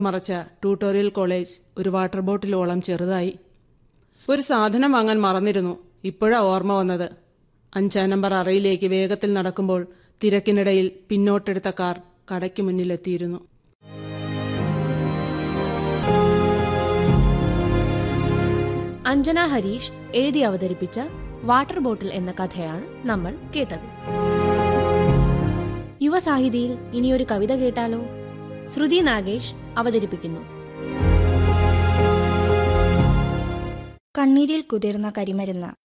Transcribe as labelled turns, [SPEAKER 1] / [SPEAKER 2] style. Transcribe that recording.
[SPEAKER 1] മറച്ച tutorial college ഒരു water ബോട്ടിലോളം ചെറുതായി ഒരു സാധനം വാങ്ങാൻ മറന്നിരുന്നു ഇപ്പോഴാ ഓർമ്മ വന്നത് അഞ്ചാം നമ്പർ അറയിലേക്ക് വേഗത്തിൽ നടക്കുമ്പോൾ തിരക്കിനിടയിൽ പിന്നോട്ടെടുത്ത കാർ കടയ്ക്ക് മുന്നിലെത്തിയിരുന്നു
[SPEAKER 2] അഞ്ജന ഹരീഷ് എഴുതി അവതരിപ്പിച്ച വാട്ടർ ബോട്ടിൽ എന്ന കഥയാണ് നമ്മൾ കേട്ടത് യുവസാഹിതിയിൽ ഇനിയൊരു കവിത കേട്ടാലോ ശ്രുതി നാഗേഷ് അവതരിപ്പിക്കുന്നു
[SPEAKER 3] കണ്ണീരിൽ കുതിർന്ന കരിമരുന്ന്